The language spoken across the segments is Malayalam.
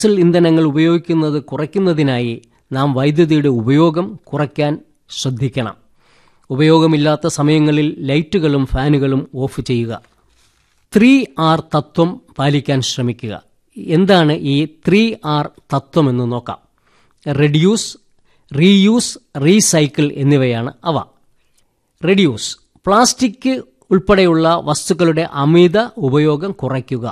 ഫോസിൽ ഇന്ധനങ്ങൾ ഉപയോഗിക്കുന്നത് കുറയ്ക്കുന്നതിനായി നാം വൈദ്യുതിയുടെ ഉപയോഗം കുറയ്ക്കാൻ ശ്രദ്ധിക്കണം ഉപയോഗമില്ലാത്ത സമയങ്ങളിൽ ലൈറ്റുകളും ഫാനുകളും ഓഫ് ചെയ്യുക ത്രീ ആർ തത്വം പാലിക്കാൻ ശ്രമിക്കുക എന്താണ് ഈ ത്രീ ആർ തത്വം എന്ന് നോക്കാം റെഡ്യൂസ് റീയൂസ് റീസൈക്കിൾ എന്നിവയാണ് അവ റെഡ്യൂസ് പ്ലാസ്റ്റിക് ഉൾപ്പെടെയുള്ള വസ്തുക്കളുടെ അമിത ഉപയോഗം കുറയ്ക്കുക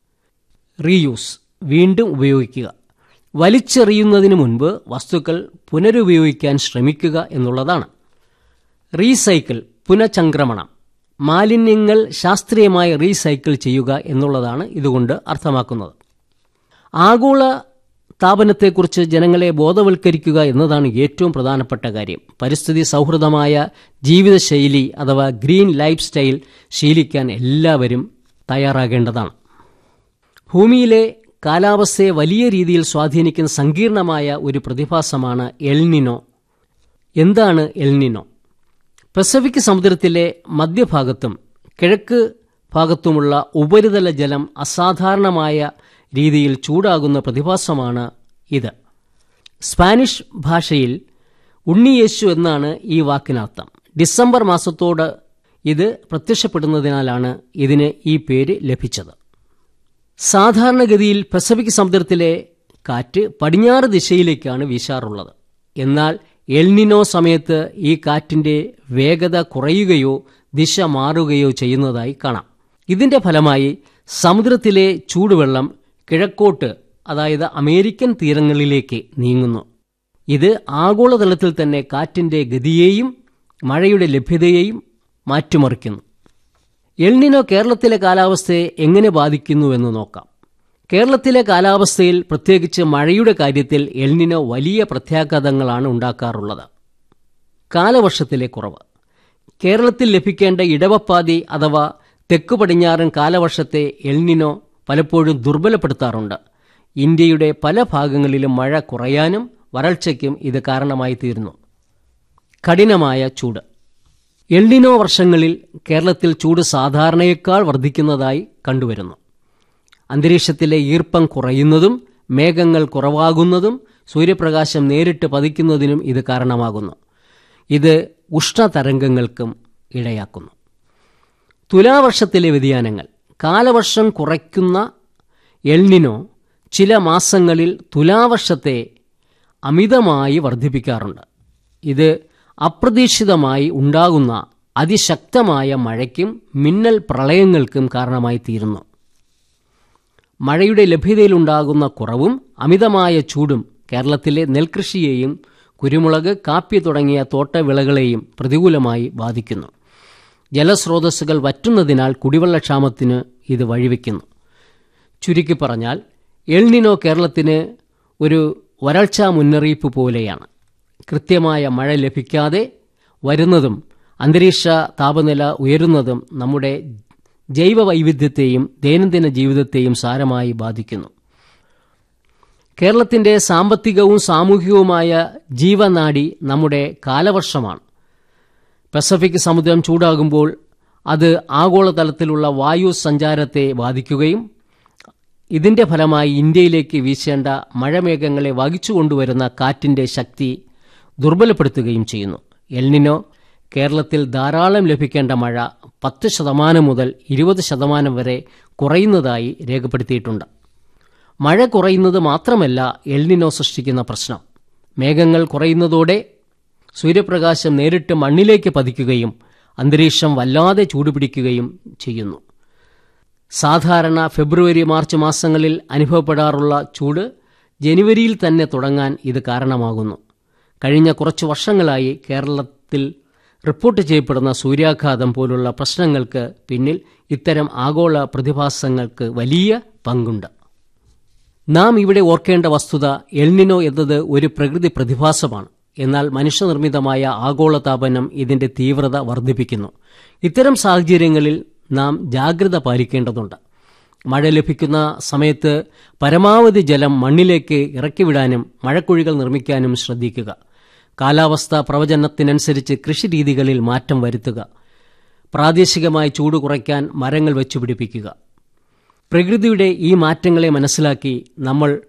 റീയൂസ് വീണ്ടും ഉപയോഗിക്കുക വലിച്ചെറിയുന്നതിന് മുൻപ് വസ്തുക്കൾ പുനരുപയോഗിക്കാൻ ശ്രമിക്കുക എന്നുള്ളതാണ് റീസൈക്കിൾ പുനഃചംക്രമണം മാലിന്യങ്ങൾ ശാസ്ത്രീയമായി റീസൈക്കിൾ ചെയ്യുക എന്നുള്ളതാണ് ഇതുകൊണ്ട് അർത്ഥമാക്കുന്നത് ആഗോള താപനത്തെക്കുറിച്ച് ജനങ്ങളെ ബോധവൽക്കരിക്കുക എന്നതാണ് ഏറ്റവും പ്രധാനപ്പെട്ട കാര്യം പരിസ്ഥിതി സൗഹൃദമായ ജീവിതശൈലി അഥവാ ഗ്രീൻ ലൈഫ് സ്റ്റൈൽ ശീലിക്കാൻ എല്ലാവരും തയ്യാറാകേണ്ടതാണ് ഭൂമിയിലെ കാലാവസ്ഥയെ വലിയ രീതിയിൽ സ്വാധീനിക്കുന്ന സങ്കീർണമായ ഒരു പ്രതിഭാസമാണ് എൽനിനോ എന്താണ് എൽനിനോ പസഫിക് സമുദ്രത്തിലെ മധ്യഭാഗത്തും കിഴക്ക് ഭാഗത്തുമുള്ള ഉപരിതല ജലം അസാധാരണമായ രീതിയിൽ ചൂടാകുന്ന പ്രതിഭാസമാണ് ഇത് സ്പാനിഷ് ഭാഷയിൽ ഉണ്ണിയേശു എന്നാണ് ഈ വാക്കിനർത്ഥം ഡിസംബർ മാസത്തോട് ഇത് പ്രത്യക്ഷപ്പെടുന്നതിനാലാണ് ഇതിന് ഈ പേര് ലഭിച്ചത് സാധാരണഗതിയിൽ പസഫിക് സമുദ്രത്തിലെ കാറ്റ് പടിഞ്ഞാറ് ദിശയിലേക്കാണ് വീശാറുള്ളത് എന്നാൽ എൽനിനോ സമയത്ത് ഈ കാറ്റിന്റെ വേഗത കുറയുകയോ ദിശ മാറുകയോ ചെയ്യുന്നതായി കാണാം ഇതിന്റെ ഫലമായി സമുദ്രത്തിലെ ചൂടുവെള്ളം കിഴക്കോട്ട് അതായത് അമേരിക്കൻ തീരങ്ങളിലേക്ക് നീങ്ങുന്നു ഇത് ആഗോളതലത്തിൽ തന്നെ കാറ്റിന്റെ ഗതിയെയും മഴയുടെ ലഭ്യതയെയും മാറ്റിമറിക്കുന്നു എൽനിനോ കേരളത്തിലെ കാലാവസ്ഥയെ എങ്ങനെ ബാധിക്കുന്നുവെന്ന് നോക്കാം കേരളത്തിലെ കാലാവസ്ഥയിൽ പ്രത്യേകിച്ച് മഴയുടെ കാര്യത്തിൽ എൽനിനോ വലിയ പ്രത്യാഘാതങ്ങളാണ് ഉണ്ടാക്കാറുള്ളത് കാലവർഷത്തിലെ കുറവ് കേരളത്തിൽ ലഭിക്കേണ്ട ഇടവപ്പാതി അഥവാ തെക്കു പടിഞ്ഞാറൻ കാലവർഷത്തെ എൽനിനോ പലപ്പോഴും ദുർബലപ്പെടുത്താറുണ്ട് ഇന്ത്യയുടെ പല ഭാഗങ്ങളിലും മഴ കുറയാനും വരൾച്ചയ്ക്കും ഇത് കാരണമായി തീരുന്നു കഠിനമായ ചൂട് എൽനിനോ വർഷങ്ങളിൽ കേരളത്തിൽ ചൂട് സാധാരണയേക്കാൾ വർദ്ധിക്കുന്നതായി കണ്ടുവരുന്നു അന്തരീക്ഷത്തിലെ ഈർപ്പം കുറയുന്നതും മേഘങ്ങൾ കുറവാകുന്നതും സൂര്യപ്രകാശം നേരിട്ട് പതിക്കുന്നതിനും ഇത് കാരണമാകുന്നു ഇത് ഉഷ്ണതരംഗങ്ങൾക്കും ഇടയാക്കുന്നു തുലാവർഷത്തിലെ വ്യതിയാനങ്ങൾ കാലവർഷം കുറയ്ക്കുന്ന എൽനിനോ ചില മാസങ്ങളിൽ തുലാവർഷത്തെ അമിതമായി വർദ്ധിപ്പിക്കാറുണ്ട് ഇത് അപ്രതീക്ഷിതമായി ഉണ്ടാകുന്ന അതിശക്തമായ മഴയ്ക്കും മിന്നൽ പ്രളയങ്ങൾക്കും കാരണമായി തീരുന്നു മഴയുടെ ലഭ്യതയിലുണ്ടാകുന്ന കുറവും അമിതമായ ചൂടും കേരളത്തിലെ നെൽകൃഷിയെയും കുരുമുളക് കാപ്പി തുടങ്ങിയ തോട്ടവിളകളെയും പ്രതികൂലമായി ബാധിക്കുന്നു ജലസ്രോതസ്സുകൾ വറ്റുന്നതിനാൽ കുടിവെള്ളക്ഷാമത്തിന് ഇത് വഴിവെക്കുന്നു ചുരുക്കി പറഞ്ഞാൽ എൽനിനോ കേരളത്തിന് ഒരു വരൾച്ചാ മുന്നറിയിപ്പ് പോലെയാണ് കൃത്യമായ മഴ ലഭിക്കാതെ വരുന്നതും അന്തരീക്ഷ താപനില ഉയരുന്നതും നമ്മുടെ ജൈവ വൈവിധ്യത്തെയും ദൈനംദിന ജീവിതത്തെയും സാരമായി ബാധിക്കുന്നു കേരളത്തിന്റെ സാമ്പത്തികവും സാമൂഹികവുമായ ജീവനാഡി നമ്മുടെ കാലവർഷമാണ് പസഫിക് സമുദ്രം ചൂടാകുമ്പോൾ അത് ആഗോളതലത്തിലുള്ള വായു സഞ്ചാരത്തെ ബാധിക്കുകയും ഇതിന്റെ ഫലമായി ഇന്ത്യയിലേക്ക് വീശേണ്ട മഴമേഘങ്ങളെ വഹിച്ചുകൊണ്ടുവരുന്ന കാറ്റിന്റെ ശക്തി ദുർബലപ്പെടുത്തുകയും ചെയ്യുന്നു എൽനിനോ കേരളത്തിൽ ധാരാളം ലഭിക്കേണ്ട മഴ പത്ത് ശതമാനം മുതൽ ഇരുപത് ശതമാനം വരെ കുറയുന്നതായി രേഖപ്പെടുത്തിയിട്ടുണ്ട് മഴ കുറയുന്നത് മാത്രമല്ല എൽനിനോ സൃഷ്ടിക്കുന്ന പ്രശ്നം മേഘങ്ങൾ കുറയുന്നതോടെ സൂര്യപ്രകാശം നേരിട്ട് മണ്ണിലേക്ക് പതിക്കുകയും അന്തരീക്ഷം വല്ലാതെ ചൂടുപിടിക്കുകയും ചെയ്യുന്നു സാധാരണ ഫെബ്രുവരി മാർച്ച് മാസങ്ങളിൽ അനുഭവപ്പെടാറുള്ള ചൂട് ജനുവരിയിൽ തന്നെ തുടങ്ങാൻ ഇത് കാരണമാകുന്നു കഴിഞ്ഞ കുറച്ച് വർഷങ്ങളായി കേരളത്തിൽ റിപ്പോർട്ട് ചെയ്യപ്പെടുന്ന സൂര്യാഘാതം പോലുള്ള പ്രശ്നങ്ങൾക്ക് പിന്നിൽ ഇത്തരം ആഗോള പ്രതിഭാസങ്ങൾക്ക് വലിയ പങ്കുണ്ട് നാം ഇവിടെ ഓർക്കേണ്ട വസ്തുത എൽനിനോ എന്നത് ഒരു പ്രകൃതി പ്രതിഭാസമാണ് എന്നാൽ മനുഷ്യനിർമ്മിതമായ ആഗോളതാപനം ഇതിന്റെ തീവ്രത വർദ്ധിപ്പിക്കുന്നു ഇത്തരം സാഹചര്യങ്ങളിൽ നാം ജാഗ്രത പാലിക്കേണ്ടതുണ്ട് മഴ ലഭിക്കുന്ന സമയത്ത് പരമാവധി ജലം മണ്ണിലേക്ക് ഇറക്കിവിടാനും മഴക്കുഴികൾ നിർമ്മിക്കാനും ശ്രദ്ധിക്കുക കാലാവസ്ഥാ പ്രവചനത്തിനനുസരിച്ച് കൃഷിരീതികളിൽ മാറ്റം വരുത്തുക പ്രാദേശികമായി ചൂട് കുറയ്ക്കാൻ മരങ്ങൾ വെച്ചുപിടിപ്പിക്കുക പ്രകൃതിയുടെ ഈ മാറ്റങ്ങളെ മനസ്സിലാക്കി നമ്മൾ